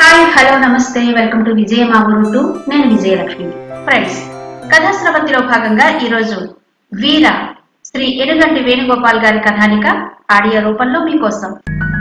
hi hello నమస్తే welcome to Vijaya మాగురు టు నేను విజయలక్ష్మి ఫ్రెండ్స్ కథాశ్రవంతిలో భాగంగా ఈరోజు వీర శ్రీ ఎనుగంటి వేణుగోపాల్ గారి కథానిక ఆడియో రూపంలో మీకోసం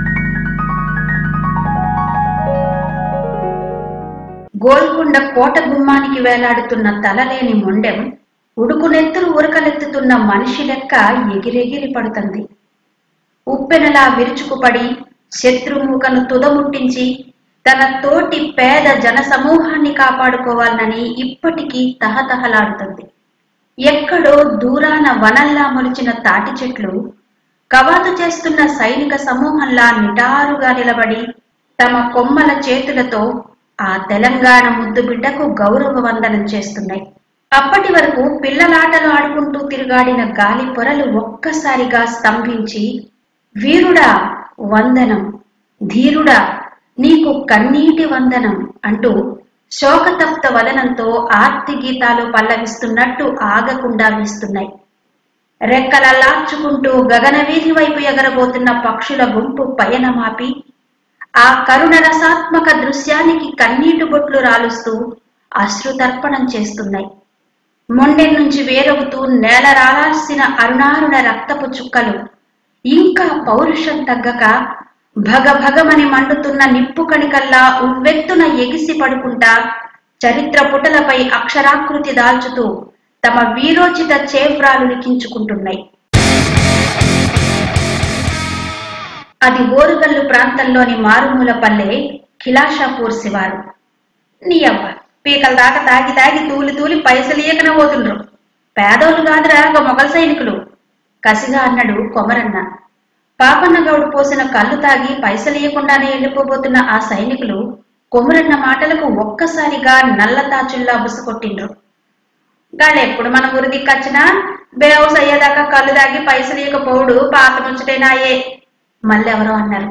గోల్కొండ కోట గుమ్మానికి వేలాడుతున్న తలలేని మొండెం ఉడుకునెత్తులు ఉరకలెత్తుతున్న మనిషి లెక్క ఎగిరెగిరి పడుతుంది ఉప్పెనలా విరుచుకుపడి శత్రుముఖను తుదముట్టించి తన తోటి పేద జన సమూహాన్ని కాపాడుకోవాలని ఇప్పటికీ తహతహలాడుతుంది ఎక్కడో దూరాన వనల్లా మొలిచిన తాటి చెట్లు కవాతు చేస్తున్న సైనిక సమూహంలా నిటారుగా నిలబడి తమ కొమ్మల చేతులతో ఆ తెలంగాణ ముద్దు బిడ్డకు గౌరవ వందనం చేస్తున్నాయి అప్పటి వరకు పిల్లలాటలు ఆడుకుంటూ తిరుగాడిన గాలి పొరలు ఒక్కసారిగా స్తంభించి వీరుడా వందనం ధీరుడా నీకు కన్నీటి వందనం అంటూ శోకతప్త వదనంతో ఆర్తి గీతాలు పల్లవిస్తున్నట్టు ఆగకుండా వీస్తున్నాయి రెక్కలల్లార్చుకుంటూ గగనవీధి వైపు ఎగరబోతున్న పక్షుల గుంపు పయనమాపి ఆ కరుణ రసాత్మక దృశ్యానికి కన్నీటి బొట్లు రాలుస్తూ అశ్రుతర్పణం చేస్తున్నాయి మొండెం నుంచి వేరొగుతూ నేల రాలాల్సిన అరుణారుణ రక్తపు చుక్కలు ఇంకా పౌరుషం తగ్గక భగ భగమని మండుతున్న నిప్పు కణికల్లా ఉవ్వెత్తున ఎగిసి పడుకుంటా చరిత్ర పుటలపై అక్షరాకృతి దాల్చుతూ తమ వీరోచిత చేవ్రాలు లిఖించుకుంటున్నాయి అది ఓరుగల్లు ప్రాంతంలోని మారుమూల పల్లె ఖిలాషాపూర్ శివారు నీ అవ్వ పీకల దాకా తాగి తాగి తూలి తూలి పైసలీయకన పోతుండ్రు పేదోళ్ళు కాదురా ఒక మొగల్ సైనికులు కసిగా అన్నాడు కొమరన్న పాపన్నగౌడు పోసిన కళ్ళు తాగి పైసలీయకుండానే వెళ్ళిపోబోతున్న ఆ సైనికులు కొమరన్న మాటలకు ఒక్కసారిగా నల్ల తాచుల్లా బుసకొట్టిండ్రు గాళ్ళెప్పుడు మన ఊరి దిక్కచ్చినా బేవస్ అయ్యేదాకా కళ్ళు తాగి పైసలీయకపోవుడు పాత ముచ్చటేనాయే మళ్ళెవరో అన్నారు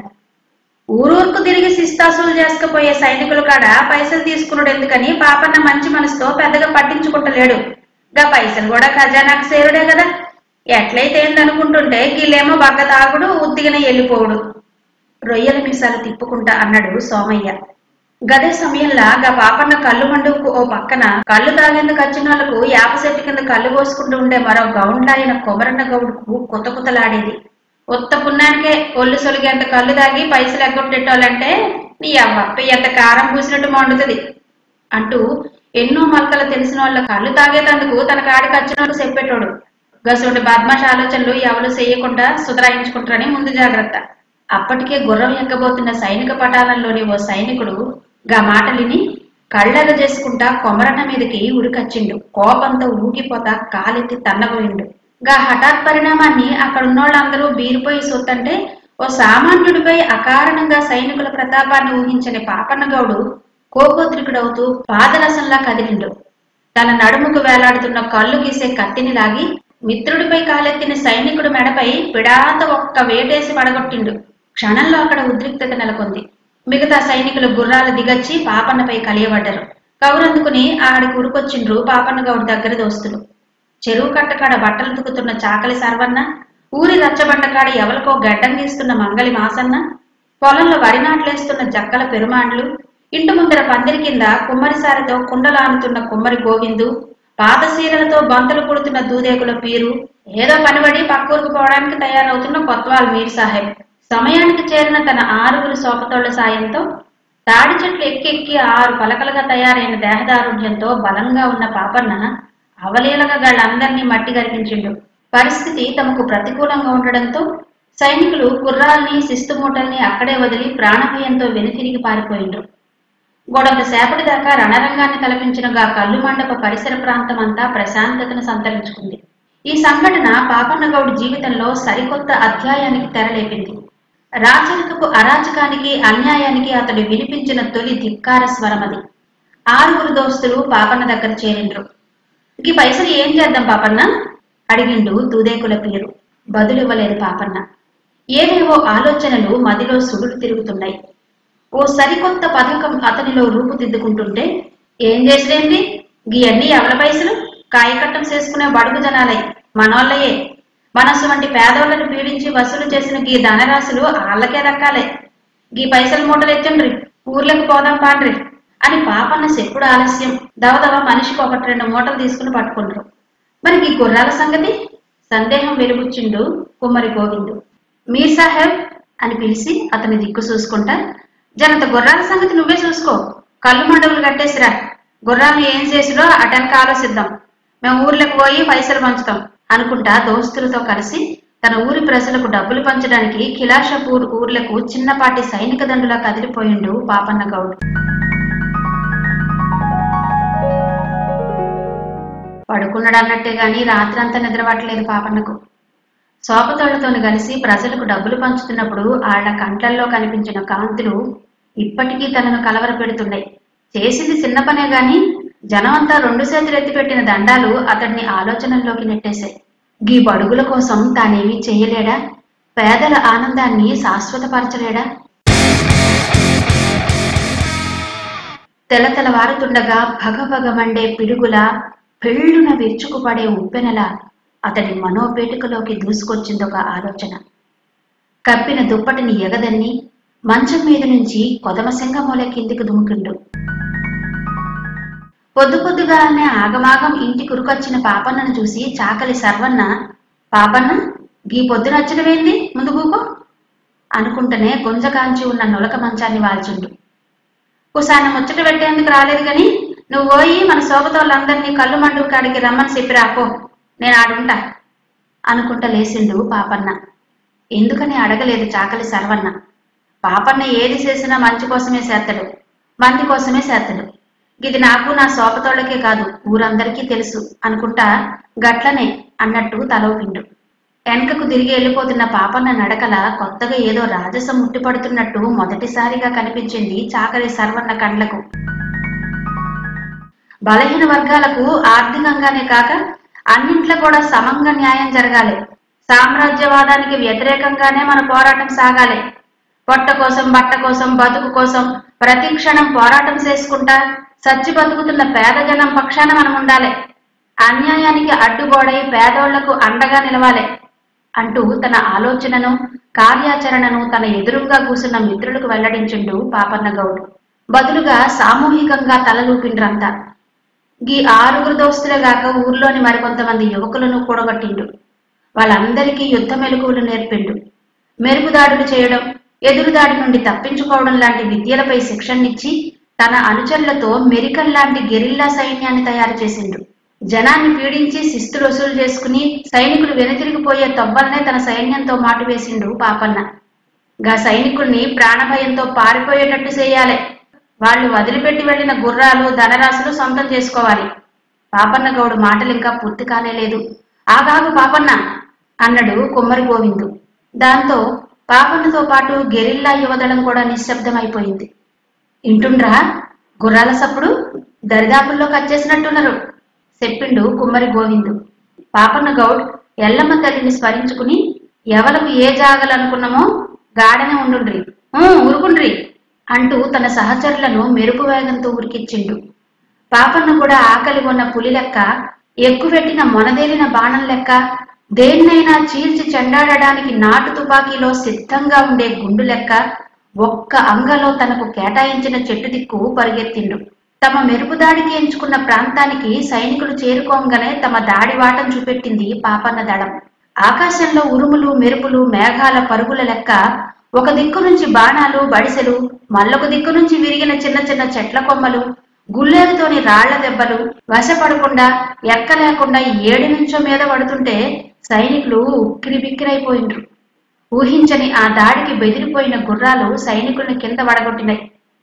ఊరూరుకు తిరిగి శిస్తాసులు చేసుకుపోయే సైనికులు కాడ పైసలు తీసుకున్నాడు ఎందుకని పాపన్న మంచి మనసుతో పెద్దగా పట్టించుకుంటలేడు గా పైసలు కూడా ఖజానాకు సేరుడే కదా ఎట్లయితే ఏందనుకుంటుంటే గీళ్ళేమో బగ్గ తాగుడు ఉత్తిగనే వెళ్ళిపోవుడు రొయ్యల మీసాలు తిప్పుకుంటా అన్నాడు సోమయ్య గదే సమయంలో గా పాపన్న కళ్ళు మండుకు ఓ పక్కన కళ్ళు తాగేందుకు వచ్చిన వాళ్ళకు యాప చెట్టు కింద కళ్ళు కోసుకుంటూ ఉండే మరో గౌండ్లాయన కొమరన్న గౌడుకు కొత్త కొత్తలాడేది ఉత్త పున్నానికే ఒళ్ళు సొలిగి అంత కళ్ళు తాగి పైసలు ఎగ్గొట్టేటోళ్ళంటే నీ అవ్వ ఎంత కారం పూసినట్టు మండుతుంది అంటూ ఎన్నో మలకలు తెలిసిన వాళ్ళ కళ్ళు తాగేటందుకు తన కాడికి వచ్చినట్టు చెప్పేటోడు గసోటి బద్మాష ఆలోచనలు ఎవరు చేయకుండా సుధరాయించుకుంటారని ముందు జాగ్రత్త అప్పటికే గుర్రం ఎక్కబోతున్న సైనిక పటాలంలోని ఓ సైనికుడు గా మాటలిని కళ్ళెర చేసుకుంటా కొమరన్న మీదకి ఉరికచ్చిండు కోపంతో ఊగిపోతా కాలెత్తి తన్నబోయిండు గా హఠాత్ పరిణామాన్ని అక్కడున్నోళ్ళందరూ బీరిపోయి సొత్తంటే ఓ సామాన్యుడిపై అకారణంగా సైనికుల ప్రతాపాన్ని ఊహించని పాపన్నగౌడు కోపోద్రికుడవుతూ పాదరసంలా కదిలిండు తన నడుముకు వేలాడుతున్న కళ్ళు గీసే కత్తిని లాగి మిత్రుడిపై కాలెత్తిన సైనికుడు మెడపై పిడాత ఒక్క వేటేసి పడగొట్టిండు క్షణంలో అక్కడ ఉద్రిక్తత నెలకొంది మిగతా సైనికులు గుర్రాలు దిగచ్చి పాపన్నపై కలియబడ్డరు కౌరందుకుని ఆడికి ఉరుకొచ్చిండ్రు పాపన్న గౌడి దగ్గర దోస్తులు చెరువు కట్టకాడ బట్టలు తుకుతున్న చాకలి సర్వన్న ఊరి రచ్చబండకాడ ఎవరికో గడ్డం గీస్తున్న మంగలి మాసన్న పొలంలో వరి నాట్లేస్తున్న జక్కల పెరుమాండ్లు ఇంటి ముందర పందిరి కింద కుమ్మరిసారితో కుండలానుతున్న కుమ్మరి గోవిందు పాత సీరలతో బంతలు కొడుతున్న దూదేకుల పీరు ఏదో పనిబడి పక్కూరుకు పోవడానికి తయారవుతున్న కొత్వాల్ మీర్ సాహెబ్ సమయానికి చేరిన తన ఆరుగురు సోపతోళ్ల సాయంతో తాడి చెట్లు ఎక్కెక్కి ఆరు పలకలుగా తయారైన దేహదారుఢ్యంతో బలంగా ఉన్న పాపన్న అవలీలగా గాళ్ళందరినీ మట్టి గరిపించిండు పరిస్థితి తమకు ప్రతికూలంగా ఉండడంతో సైనికులు గుర్రాల్ని శిస్తుమూటల్ని అక్కడే వదిలి ప్రాణభయంతో వెనుతిరిగి పారిపోయిండ్రు గొడవ సేపటి దాకా రణరంగాన్ని తలపించిన గా కల్లు మండప పరిసర ప్రాంతం అంతా ప్రశాంతతను సంతరించుకుంది ఈ సంఘటన పాపన్నగౌడి జీవితంలో సరికొత్త అధ్యాయానికి తెరలేపింది రాచరికపు అరాచకానికి అన్యాయానికి అతడు వినిపించిన తొలి ధిక్కార స్వరమది ఆరుగురు దోస్తులు పాపన్న దగ్గర చేరిండ్రు ఈ పైసలు ఏం చేద్దాం పాపన్న అడిగిండు దూదేకుల పేరు బదులివ్వలేదు పాపన్న ఏవేవో ఆలోచనలు మదిలో సుడులు తిరుగుతున్నాయి ఓ సరికొత్త పథకం అతనిలో రూపుదిద్దుకుంటుంటే ఏం చేసిరేంది గీయన్నీ ఎవల పైసలు కాయకట్టం చేసుకునే బడుగు జనాలై మనోళ్ళయే మనస్సు వంటి పేదోళ్లను పీడించి వసూలు చేసిన గీ ధనరాశులు ఆళ్ళకే దక్కాలే గీ పైసలు మూటలు ఎత్తండ్రి ఊర్లోకి పోదాం పాండ్రి అని పాపన్న చెప్పుడు ఆలస్యం దవదవ మనిషికి ఒకటి రెండు మూటలు తీసుకుని పట్టుకుంటారు మరి ఈ గుర్రాల సంగతి సందేహం వెలుగుచ్చిండు కుమ్మరి గోవిందు మీర్ సాహెబ్ అని పిలిచి అతని దిక్కు చూసుకుంటా జనంత గుర్రాల సంగతి నువ్వే చూసుకో కళ్ళు మండవులు కట్టేసిరా గుర్రాలను ఏం చేసిరో అటెనక ఆలోచిద్దాం మేము ఊర్లకు పోయి పైసలు పంచుతాం అనుకుంటా దోస్తులతో కలిసి తన ఊరి ప్రజలకు డబ్బులు పంచడానికి కిలాషపూర్ ఊర్లకు చిన్నపాటి సైనిక దండులా కదిలిపోయిండు పాపన్న గౌడ్ పడుకున్నాడు అన్నట్టే గాని రాత్రంతా నిద్రపట్టలేదు పాపన్నకు సోపతోళ్లతోని కలిసి ప్రజలకు డబ్బులు పంచుతున్నప్పుడు ఆళ్ల కంట్లల్లో కనిపించిన కాంతులు ఇప్పటికీ తనను కలవర పెడుతున్నాయి చేసింది చిన్న పనే గాని జనం అంతా రెండు చేతులు ఎత్తిపెట్టిన దండాలు అతడిని ఆలోచనల్లోకి నెట్టేశాయి గీ బడుగుల కోసం తానేమీ చెయ్యలేడా పేదల ఆనందాన్ని శాశ్వతపరచలేడా తెల తెలవారుతుండగా భగభగ మండే పిడుగుల పెళ్ళున విరుచుకుపడే ఉప్పెనల అతడి మనోపేటికలోకి దూసుకొచ్చిందొక ఆలోచన కప్పిన దుప్పటిని ఎగదన్ని మంచం మీద నుంచి కొదమసింగ మూల కిందికి దుముకిండు పొద్దు పొద్దుగానే ఆగమాగం ఇంటి కురుకొచ్చిన పాపన్నను చూసి చాకలి సర్వన్న పాపన్న గీ పొద్దునచ్చడమేంది ముందు కూకో అనుకుంటనే గుంజకాంచి ఉన్న నులక మంచాన్ని వాల్చుండు కుసాన ముచ్చట పెట్టేందుకు రాలేదు గాని నువ్వు పోయి మన శోభతోళ్ళందరినీ కళ్ళు మండు కాడికి రమ్మని చెప్పి రాపో నేను ఆడుంటా అనుకుంటా లేసిండు పాపన్న ఎందుకని అడగలేదు చాకలి సర్వన్న పాపన్న ఏది చేసినా మంచి కోసమే చేస్తాడు మంది కోసమే చేస్తాడు ఇది నాకు నా శోభతోళ్ళకే కాదు ఊరందరికీ తెలుసు అనుకుంటా గట్లనే అన్నట్టు తలవుపిండు వెనకకు తిరిగి వెళ్ళిపోతున్న పాపన్న నడకల కొత్తగా ఏదో రాజసం ముట్టిపడుతున్నట్టు మొదటిసారిగా కనిపించింది చాకలి సర్వన్న కండ్లకు బలహీన వర్గాలకు ఆర్థికంగానే కాక అన్నింట్లో కూడా సమంగా న్యాయం జరగాలి సామ్రాజ్యవాదానికి వ్యతిరేకంగానే మన పోరాటం సాగాలి పొట్ట కోసం బట్ట కోసం బతుకు కోసం ప్రతి క్షణం పోరాటం చేసుకుంటా సచ్చి బతుకుతున్న పేద జనం పక్షాన మనం ఉండాలి అన్యాయానికి అడ్డుగోడై పేదోళ్లకు అండగా నిలవాలి అంటూ తన ఆలోచనను కార్యాచరణను తన ఎదురుగా కూసున్న మిత్రులకు వెల్లడించిండు పాపన్న గౌడ్ బదులుగా సామూహికంగా తలలూపిండ్రంతా గీ ఆరుగురు దోస్తులే గాక ఊర్లోని మరికొంతమంది యువకులను కూడగట్టిండు వాళ్ళందరికీ యుద్ధ మెలకువలు నేర్పిండు మెరుగుదాడులు చేయడం ఎదురుదాడి నుండి తప్పించుకోవడం లాంటి విద్యలపై శిక్షణనిచ్చి తన అనుచరులతో మెరికల్ లాంటి గెరిల్లా సైన్యాన్ని తయారు చేసిండు జనాన్ని పీడించి శిస్తులు వసూలు చేసుకుని సైనికులు వెనుతిరిగిపోయే తొవ్వలనే తన సైన్యంతో మాటు వేసిండు పాపన్న గా సైనికుల్ని ప్రాణభయంతో పారిపోయేటట్టు చేయాలి వాళ్ళు వదిలిపెట్టి వెళ్లిన గుర్రాలు ధనరాశులు సొంతం చేసుకోవాలి పాపన్న గౌడు మాటలు ఇంకా పూర్తి కానేలేదు ఆగాగు పాపన్న అన్నాడు కుమ్మరి గోవిందు దాంతో పాపన్నతో పాటు గెరిల్లా యువదళం కూడా నిశ్శబ్దమైపోయింది ఇంటుండ్రా గుర్రాల సప్పుడు దరిదాపుల్లో కచ్చేసినట్టున్నారు చెప్పిండు కుమ్మరి గోవిందు పాపన్న గౌడ్ ఎల్లమ్మ తల్లిని స్మరించుకుని ఎవలకు ఏ జాగలనుకున్నామో గాడనే ఉండుండ్రి "ఊ, ఊరుకుండ్రి అంటూ తన సహచరులను మెరుపు వేగంతో ఉరికిచ్చిండు పాపన్న కూడా ఆకలి ఉన్న పులి లెక్క ఎక్కువెట్టిన మొనదేలిన బాణం లెక్క దేన్నైనా చీల్చి చెండాడడానికి నాటు తుపాకీలో సిద్ధంగా ఉండే గుండు లెక్క ఒక్క అంగలో తనకు కేటాయించిన చెట్టు దిక్కు పరిగెత్తిండు తమ మెరుపుదాడికి ఎంచుకున్న ప్రాంతానికి సైనికులు చేరుకోగానే తమ దాడి వాటం చూపెట్టింది పాపన్న దళం ఆకాశంలో ఉరుములు మెరుపులు మేఘాల పరుగుల లెక్క ఒక దిక్కు నుంచి బాణాలు బడిసెలు మల్లొక దిక్కు నుంచి విరిగిన చిన్న చిన్న చెట్ల కొమ్మలు గుల్లేరుతోని రాళ్ల దెబ్బలు వశపడకుండా ఎక్కలేకుండా ఏడు నుంచో మీద పడుతుంటే సైనికులు ఉక్కిరి బిక్కిరైపోయిండ్రు ఊహించని ఆ దాడికి బెదిరిపోయిన గుర్రాలు సైనికుల్ని కింద వడగొట్టినాయి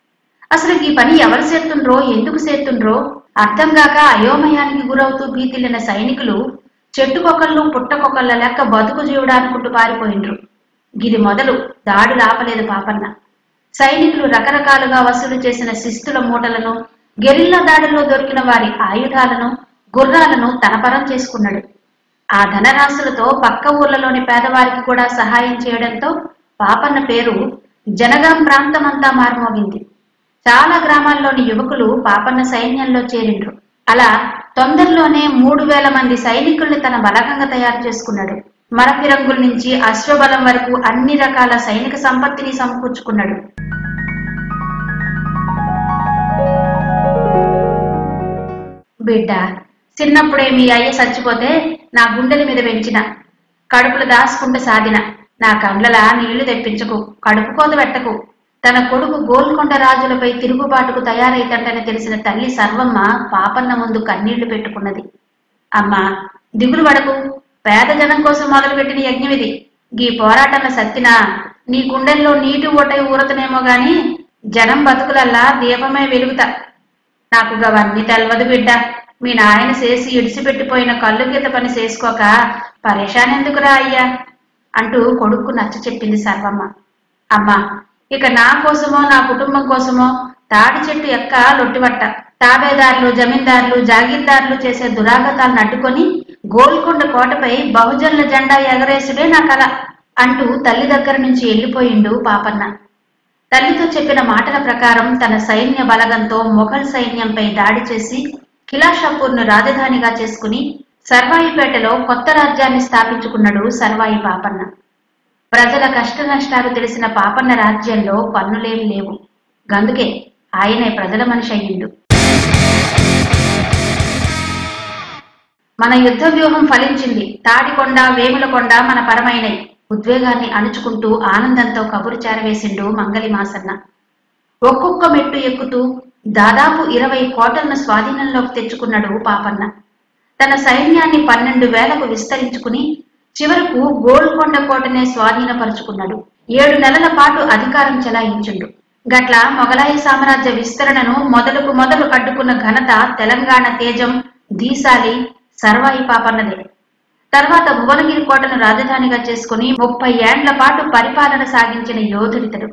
అసలు ఈ పని ఎవరు చేస్తుండ్రో ఎందుకు చేస్తుండ్రో అర్థం కాక అయోమయానికి గురవుతూ భీతిల్లిన సైనికులు చెట్టుకొకళ్ళు పుట్టకొకళ్ళ లెక్క బతుకు జీవుడానుకుంటూ పారిపోయిండ్రు గిది మొదలు దాడులు ఆపలేదు పాపన్న సైనికులు రకరకాలుగా వసూలు చేసిన శిస్తుల మూటలను గెరిల్లా దాడిలో దొరికిన వారి ఆయుధాలను గుర్రాలను తనపరం చేసుకున్నాడు ఆ ధనరాశులతో పక్క ఊర్లలోని పేదవారికి కూడా సహాయం చేయడంతో పాపన్న పేరు జనగాం ప్రాంతమంతా మారుమోగింది చాలా గ్రామాల్లోని యువకులు పాపన్న సైన్యంలో చేరిండ్రు అలా తొందరలోనే మూడు వేల మంది సైనికుల్ని తన బలకంగా తయారు చేసుకున్నాడు మరపిరంగుల నుంచి అశ్వబలం వరకు అన్ని రకాల సైనిక సంపత్తిని సమకూర్చుకున్నాడు బిడ్డ చిన్నప్పుడే మీ అయ్య చచ్చిపోతే నా గుండెల మీద పెంచిన కడుపులు దాసుకుంటూ సాదిన నా కండ్లలా నీళ్లు తెప్పించకు కడుపు కోత పెట్టకు తన కొడుకు గోల్కొండ రాజులపై తిరుగుబాటుకు తయారైతంటని తెలిసిన తల్లి సర్వమ్మ పాపన్న ముందు కన్నీళ్లు పెట్టుకున్నది అమ్మా దిగులు పడకు పేద జనం కోసం మొదలుపెట్టిన యజ్ఞం ఇది గీ పోరాటంలో సత్తిన నీ గుండెల్లో నీటి ఓటై ఊరతనేమో గాని జనం బతుకులల్లా దీపమే వెలుగుతా నాకు గవన్నీ తెలవదు బిడ్డ మీ నాయన చేసి ఇడిసిపెట్టిపోయిన కళ్ళు గీత పని చేసుకోక పరేషాన్ ఎందుకురా అయ్యా అంటూ కొడుక్కు నచ్చ చెప్పింది సర్వమ్మ అమ్మా ఇక నా కోసమో నా కుటుంబం కోసమో తాడి చెట్టు ఎక్క లొట్టివట్ట తాబేదారులు జమీందారులు జాగీర్దారులు చేసే దురాగతాలను అడ్డుకొని గోల్కొండ కోటపై బహుజనుల జెండా ఎగరేసుడే నా కల అంటూ తల్లి దగ్గర నుంచి వెళ్ళిపోయిండు పాపన్న తల్లితో చెప్పిన మాటల ప్రకారం తన సైన్య బలగంతో మొఘల్ సైన్యంపై దాడి చేసి కిలాషాపూర్ను రాజధానిగా చేసుకుని సర్వాయిపేటలో కొత్త రాజ్యాన్ని స్థాపించుకున్నాడు సర్వాయి పాపన్న ప్రజల కష్ట నష్టాలు తెలిసిన పాపన్న రాజ్యంలో పన్నులేమి లేవు గందుకే ఆయనే ప్రజల మనిషి అయ్యిండు మన యుద్ధ వ్యూహం ఫలించింది తాడికొండ వేములకొండ మన పరమైనై ఉద్వేగాన్ని అణుచుకుంటూ ఆనందంతో కబురు చేరవేసిండు మంగలి మాసన్న ఒక్కొక్క మెట్టు ఎక్కుతూ దాదాపు ఇరవై కోటలను స్వాధీనంలోకి తెచ్చుకున్నాడు పాపన్న తన సైన్యాన్ని పన్నెండు వేలకు విస్తరించుకుని చివరకు గోల్కొండ కోటనే స్వాధీనపరుచుకున్నాడు ఏడు నెలల పాటు అధికారం చెలాయించుండు గట్ల మొఘలాయి సామ్రాజ్య విస్తరణను మొదలుకు మొదలు అడ్డుకున్న ఘనత తెలంగాణ తేజం దీసాలి సర్వాయి పాపన్నదే తర్వాత భువనగిరి కోటను రాజధానిగా చేసుకుని ముప్పై ఏండ్ల పాటు పరిపాలన సాగించిన యోధుడితడు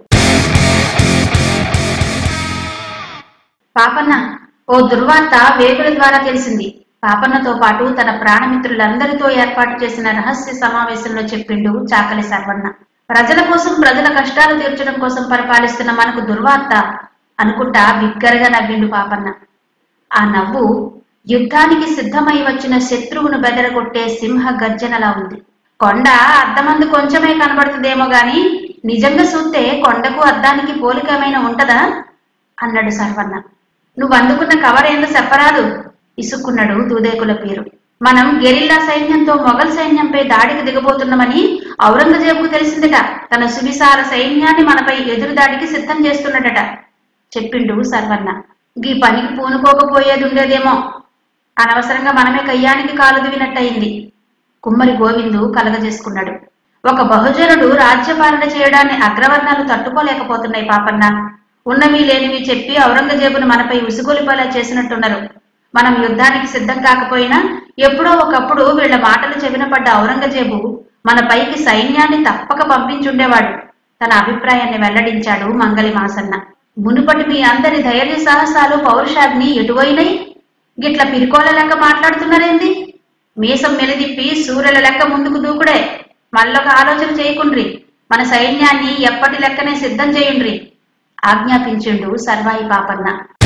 పాపన్న ఓ దుర్వార్త వేగుల ద్వారా తెలిసింది పాపన్నతో పాటు తన ప్రాణమిత్రులందరితో ఏర్పాటు చేసిన రహస్య సమావేశంలో చెప్పిండు చాకలి సర్వన్న ప్రజల కోసం ప్రజల కష్టాలు తీర్చడం కోసం పరిపాలిస్తున్న మనకు దుర్వార్త అనుకుంటా బిగ్గరగా నవ్విండు పాపన్న ఆ నవ్వు యుద్ధానికి సిద్ధమై వచ్చిన శత్రువును బెదరగొట్టే సింహ గర్జనలా ఉంది కొండ అద్దమందు కొంచెమే కనబడుతుందేమో గాని నిజంగా చూస్తే కొండకు అద్దానికి పోలికమైన ఉంటదా అన్నాడు సర్వన్న నువ్వు అందుకున్న కవర్ ఏందో చెప్పరాదు ఇసుక్కున్నాడు దూదేకుల పేరు మనం గెరిల్లా సైన్యంతో మొఘల్ సైన్యంపై దాడికి దిగబోతున్నామని ఔరంగజేబుకు తెలిసిందట తన సువిశాల సైన్యాన్ని మనపై ఎదురు దాడికి సిద్ధం చేస్తున్నాడట చెప్పిండు సర్వన్న గీ పనికి పూనుకోకపోయేది ఉండేదేమో అనవసరంగా మనమే కయ్యానికి కాలు దివినట్టయింది కుమ్మరి గోవిందు కలగజేసుకున్నాడు ఒక బహుజనుడు రాజ్యపాలన చేయడాన్ని అగ్రవర్ణాలు తట్టుకోలేకపోతున్నాయి పాపన్న ఉన్నవి లేనివి చెప్పి ఔరంగజేబును మనపై ఉసుగొలిపేలా చేసినట్టున్నారు మనం యుద్ధానికి సిద్ధం కాకపోయినా ఎప్పుడో ఒకప్పుడు వీళ్ళ మాటలు చెవిన పడ్డ ఔరంగజేబు మన పైకి సైన్యాన్ని తప్పక పంపించుండేవాడు తన అభిప్రాయాన్ని వెల్లడించాడు మంగలి మాసన్న మునుపటి మీ అందరి ధైర్య సాహసాలు పౌరుషాగ్ని ఎటువైనై గిట్ల పిరికోల లెక్క మాట్లాడుతున్నారేంది మీసం మెలిదిప్పి సూర్యుల లెక్క ముందుకు దూకుడే మళ్ళొక ఆలోచన చేయకుండ్రి మన సైన్యాన్ని ఎప్పటి లెక్కనే సిద్ధం చేయుండ్రి ఆజ్ఞాపించిండు సర్వాయి పాపన్న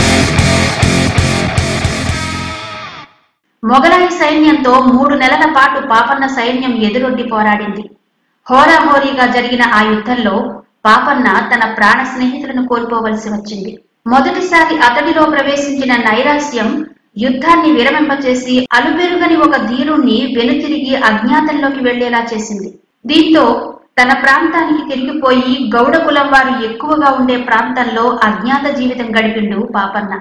మొఘలాయి సైన్యంతో మూడు నెలల పాటు పాపన్న సైన్యం ఎదురొడ్డి పోరాడింది హోరాహోరీగా జరిగిన ఆ యుద్ధంలో పాపన్న తన ప్రాణ స్నేహితులను కోల్పోవలసి వచ్చింది మొదటిసారి అతడిలో ప్రవేశించిన నైరాస్యం యుద్ధాన్ని విరమింపచేసి అలుపెరుగని ఒక ధీరుణ్ణి వెనుతిరిగి అజ్ఞాతంలోకి వెళ్లేలా చేసింది దీంతో తన ప్రాంతానికి తిరిగిపోయి గౌడ కులం వారు ఎక్కువగా ఉండే ప్రాంతంలో అజ్ఞాత జీవితం గడిపిండు పాపన్న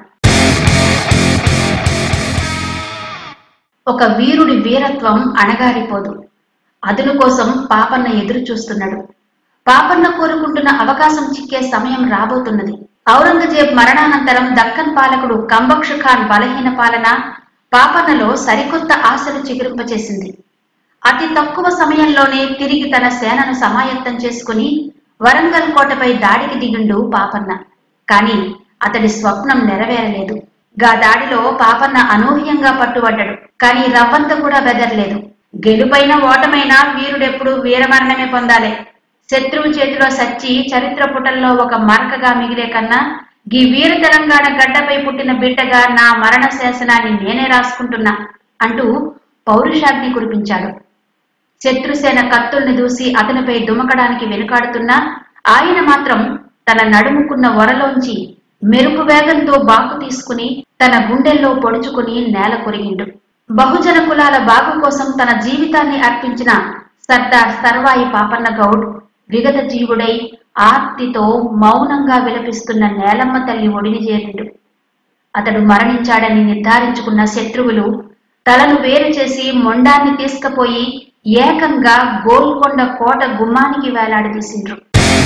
ఒక వీరుడి వీరత్వం అణగారిపోదు అదును కోసం పాపన్న ఎదురు చూస్తున్నాడు పాపన్న కోరుకుంటున్న అవకాశం చిక్కే సమయం రాబోతున్నది ఔరంగజేబ్ మరణానంతరం దక్కన్ పాలకుడు కంబక్షు ఖాన్ బలహీన పాలన పాపన్నలో సరికొత్త ఆశలు చిగురింపచేసింది అతి తక్కువ సమయంలోనే తిరిగి తన సేనను సమాయత్తం చేసుకుని వరంగల్ కోటపై దాడికి దిగిండు పాపన్న కాని అతడి స్వప్నం నెరవేరలేదు గా దాడిలో పాపన్న అనూహ్యంగా పట్టుబడ్డాడు కానీ రవ్వంత కూడా బెదరలేదు గెలుపైన ఓటమైనా వీరుడెప్పుడు వీరమరణమే పొందాలి శత్రువు చేతిలో సచ్చి చరిత్ర పుటల్లో ఒక మరకగా మిగిలే కన్నా గీ వీర తెలంగాణ గడ్డపై పుట్టిన బిడ్డగా నా మరణ శాసనాన్ని నేనే రాసుకుంటున్నా అంటూ పౌరుషాగ్ని కురిపించాడు శత్రుసేన కత్తుల్ని దూసి అతనిపై దుమకడానికి వెనుకాడుతున్నా ఆయన మాత్రం తన నడుముకున్న వరలోంచి మెరుపు వేగంతో బాకు తీసుకుని తన గుండెల్లో పొడుచుకుని నేల కొరిగిండు బహుజన కులాల బాగు కోసం తన జీవితాన్ని అర్పించిన సర్దార్ సర్వాయి పాపన్న గౌడ్ విగత జీవుడై ఆర్తితో మౌనంగా విలపిస్తున్న నేలమ్మ తల్లి ఒడిని చేరిండు అతడు మరణించాడని నిర్ధారించుకున్న శత్రువులు తలను వేరు చేసి మొండాన్ని తీసుకుపోయి ఏకంగా గోల్కొండ కోట గుమ్మానికి వేలాడదీసిండ్రు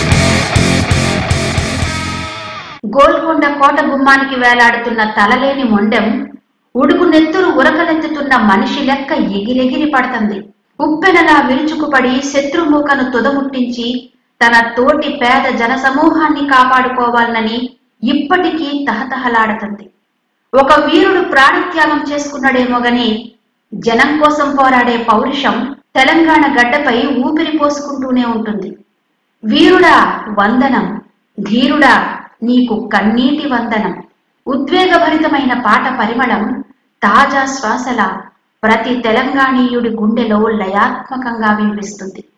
గోల్కొండ కోట గుమ్మానికి వేలాడుతున్న తలలేని మొండెం ఉడుకు నెత్తురు ఉరకలెత్తుతున్న మనిషి లెక్క ఎగిరెగిరి పడుతుంది ఉప్పెనలా విరుచుకుపడి శత్రుముఖను తుదముట్టించి తన తోటి పేద జనసమూహాన్ని కాపాడుకోవాలనని ఇప్పటికీ తహతహలాడుతుంది ఒక వీరుడు ప్రాణత్యాగం చేసుకున్నాడేమో గని జనం కోసం పోరాడే పౌరుషం తెలంగాణ గడ్డపై ఊపిరి పోసుకుంటూనే ఉంటుంది వీరుడా వందనం ధీరుడా నీకు కన్నీటి వందనం ఉద్వేగభరితమైన పాట పరిమళం తాజా శ్వాసల ప్రతి తెలంగాణీయుడి గుండెలో లయాత్మకంగా వినిపిస్తుంది